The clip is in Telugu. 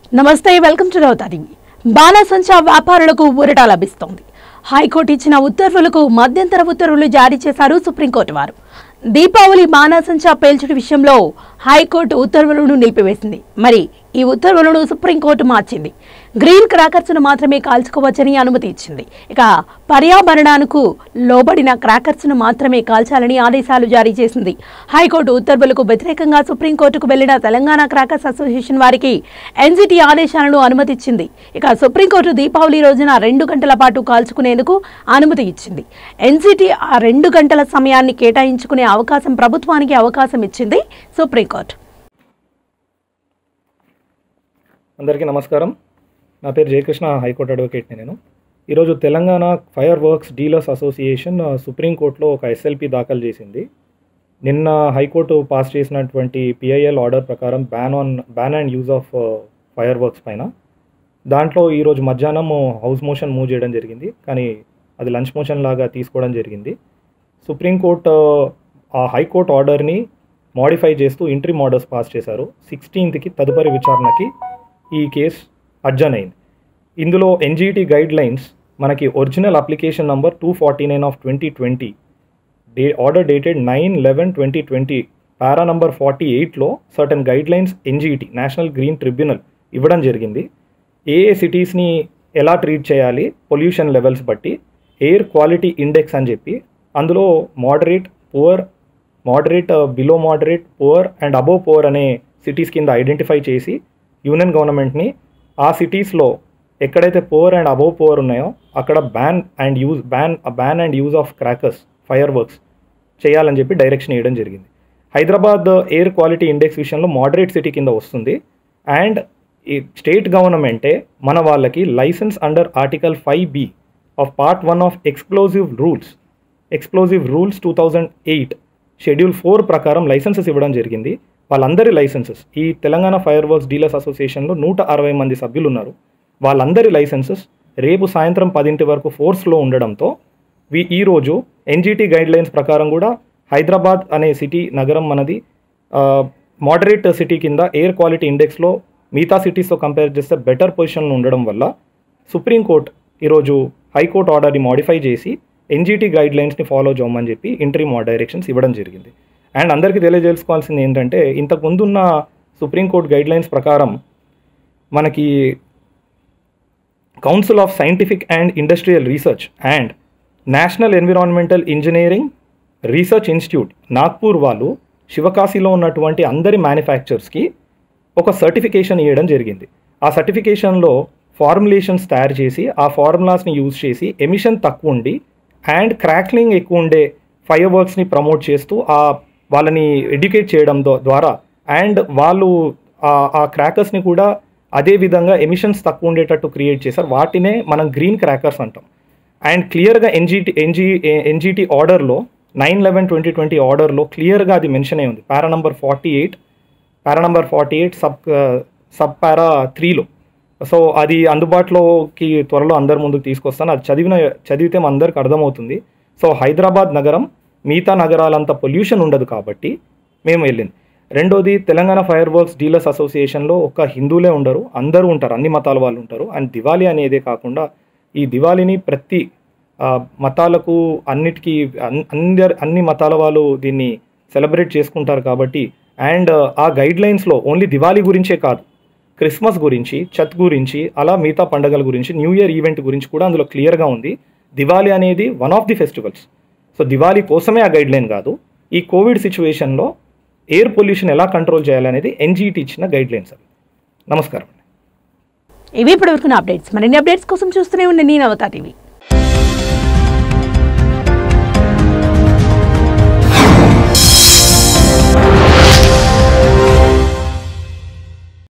నమస్తే వెల్కమ్ టు రౌతా టీవీ బాణసంచా వ్యాపారులకు ఊరట లభిస్తోంది హైకోర్టు ఇచ్చిన ఉత్తర్వులకు మధ్యంతర ఉత్తర్వులు జారీ చేశారు సుప్రీంకోర్టు వారు దీపావళి బాణాసంచా పేల్చుడు విషయంలో హైకోర్టు ఉత్తర్వులను నిలిపివేసింది మరి ఈ ఉత్తర్వులను సుప్రీంకోర్టు మార్చింది గ్రీన్ క్రాకర్స్ను మాత్రమే కాల్చుకోవచ్చని అనుమతి ఇచ్చింది ఇక పర్యావరణానికి లోబడిన క్రాకర్స్ను మాత్రమే కాల్చాలని ఆదేశాలు జారీ చేసింది హైకోర్టు ఉత్తర్వులకు వ్యతిరేకంగా సుప్రీంకోర్టుకు వెళ్లిన తెలంగాణ క్రాకర్స్ అసోసియేషన్ వారికి ఎన్జిటి ఆదేశాలను అనుమతిచ్చింది ఇక సుప్రీంకోర్టు దీపావళి రోజున రెండు గంటల పాటు కాల్చుకునేందుకు అనుమతి ఇచ్చింది ఎన్జిటి ఆ రెండు గంటల సమయాన్ని కేటాయించుకునే అవకాశం ప్రభుత్వానికి అవకాశం ఇచ్చింది సుప్రీంకోర్టు అందరికీ నమస్కారం నా పేరు జయకృష్ణ హైకోర్టు అడ్వకేట్ని నేను ఈరోజు Telangana fireworks dealers association ఆ, సుప్రీంకోర్టులో ఒక ఎస్ఎల్పి దాఖలు చేసింది నిన్న హైకోర్టు పాస్ చేసినటువంటి పిఐఎల్ ఆర్డర్ ప్రకారం ban on ban and use of fireworks పైన దాంట్లో ఈరోజు మధ్యాహ్నం హౌస్ మోషన్ మూవ్ చేయడం జరిగింది కానీ అది లంచ్ మోషన్ లాగా తీసుకోవడం జరిగింది సుప్రీంకోర్టు ఆ హైకోర్టు ఆర్డర్ని మోడిఫై చేస్తూ ఇంట్రీమ్ ఆర్డర్స్ పాస్ చేశారు సిక్స్టీన్త్కి తదుపరి విచారణకి ఈ కేసు అడ్జన్ అయింది ఇందులో ఎన్జీటీ గైడ్ లైన్స్ మనకి original application number two forty nine of twenty twenty day order dated nine eleven twenty twenty para number forty ఎయిట్లో certain guidelines NGT national green tribunal ఇవ్వడం జరిగింది ఏ ఏ సిటీస్ని ఎలా ట్రీట్ చేయాలి పొల్యూషన్ లెవెల్స్ బట్టి ఎయిర్ క్వాలిటీ ఇండెక్స్ అని చెప్పి అందులో moderate poor moderate below moderate poor and above poor అనే సిటీస్ కింద ఐడెంటిఫై చేసి యూనియన్ గవర్నమెంట్ని ఆ సిటీస్లో ఎక్కడైతే పువర్ అండ్ అబోవ్ పువర్ ఉన్నాయో అక్కడ ban and use ban ban and use of crackers fireworks చేయాలని చెప్పి డైరెక్షన్ ఇవ్వడం జరిగింది హైదరాబాద్ ఎయిర్ క్వాలిటీ ఇండెక్స్ విషయంలో మోడరేట్ సిటీ కింద వస్తుంది అండ్ ఈ స్టేట్ గవర్నమెంటే మన వాళ్ళకి license under article five B of part one of explosive rules explosive rules two thousand eight schedule four ప్రకారం లైసెన్సెస్ ఇవ్వడం జరిగింది వాళ్ళందరి లైసెన్సెస్ ఈ తెలంగాణ ఫైర్ వర్క్స్ డీలర్స్ అసోసియేషన్లో నూట అరవై మంది సభ్యులు ఉన్నారు వాళ్ళందరి లైసెన్సెస్ రేపు సాయంత్రం పదింటి వరకు ఫోర్స్లో ఉండడంతో వి ఈరోజు ఎన్జిటి గైడ్ లైన్స్ ప్రకారం కూడా హైదరాబాద్ అనే సిటీ నగరం మనది మోడరేట్ సిటీ కింద ఎయిర్ క్వాలిటీ ఇండెక్స్లో మిగతా సిటీస్తో కంపేర్ చేస్తే బెటర్ పొజిషన్లో ఉండడం వల్ల సుప్రీంకోర్టు ఈరోజు హైకోర్టు ఆర్డర్ని మాడిఫై చేసి ఎన్జిటి గైడ్ లైన్స్ని ఫాలో చేయమని చెప్పి ఇంట్రీమ్ డైరెక్షన్స్ ఇవ్వడం జరిగింది అండ్ అందరికీ తెలియజేసుకోవాల్సింది ఏంటంటే ఇంతకు ముందున్న సుప్రీంకోర్టు గైడ్ లైన్స్ ప్రకారం మనకి council of scientific and industrial research and national environmental engineering research institute Nagpur వాళ్ళు శివకాశీలో ఉన్నటువంటి అందరి మ్యానుఫ్యాక్చర్స్కి ఒక సర్టిఫికేషన్ ఇవ్వడం జరిగింది ఆ సర్టిఫికేషన్లో ఫార్ములేషన్స్ తయారు చేసి ఆ ఫార్ములాస్ని యూజ్ చేసి ఎమిషన్ తక్కువ ఉండి అండ్ క్రాక్లింగ్ ఎక్కువ ఉండే ఫైర్ వర్క్స్ని ప్రమోట్ చేస్తూ ఆ వాళ్ళని ఎడ్యుకేట్ చేయడం ద్వా- ద్వారా అండ్ వాళ్ళు ఆ- ఆ క్రాకర్స్ని కూడా అదే విధంగా ఎమిషన్స్ తక్కువ ఉండేటట్టు క్రియేట్ చేశారు వాటినే మనం గ్రీన్ క్రాకర్స్ అంటాం అండ్ క్లియర్గా ఎన్జిటి ఎన్జి ఎన్జిటి ఆర్డర్లో నైన్ లెవెన్ ట్వంటీ ట్వంటీ ఆర్డర్లో క్లియర్గా అది మెన్షన్ అయి ఉంది para number forty eight para number forty eight sub sub para త్రీలో సో అది అందుబాటులోకి త్వరలో అందరి ముందుకు తీసుకొస్తాను అది చదివిన చదివితే మన అందరికి అర్థమవుతుంది సో హైదరాబాద్ నగరం మిగతా నగరాలంత పొల్యూషన్ ఉండదు కాబట్టి మేము వెళ్ళింది రెండోది తెలంగాణ ఫైర్ వర్క్స్ డీలర్స్ అసోసియేషన్లో ఒక్క హిందువులే ఉండరు అందరూ ఉంటారు అన్ని మతాల వాళ్ళు ఉంటారు అండ్ దివాళీ అనేదే కాకుండా ఈ దివాళీని ప్రతి ఆ, మతాలకు అన్నిటికీ అన్- అందరి అన్ని మతాల వాళ్ళు దీన్ని సెలబ్రేట్ చేసుకుంటారు కాబట్టి అండ్ ఆ గైడ్ లైన్స్లో ఓన్లీ దివాళీ గురించే కాదు క్రిస్మస్ గురించి చత్ గురించి అలా మిగతా పండుగల గురించి న్యూ ఇయర్ ఈవెంట్ గురించి కూడా అందులో క్లియర్గా ఉంది దివాళీ అనేది one of the festivals so Diwali కోసమే ఆ గైడ్ లైన్ కాదు ఈ కోవిడ్ సిచ్యువేషన్లో ఎయిర్ పొల్యూషన్ ఎలా కంట్రోల్ చేయాలనేది ఎన్జీటీ ఇచ్చిన గైడ్ లైన్స్ అవి నమస్కారం ఇవి ఇప్పటివరకు అప్డేట్స్ మరిన్ని అప్డేట్స్ కోసం చూస్తూనే ఉండండి నేను అవతా టీవీ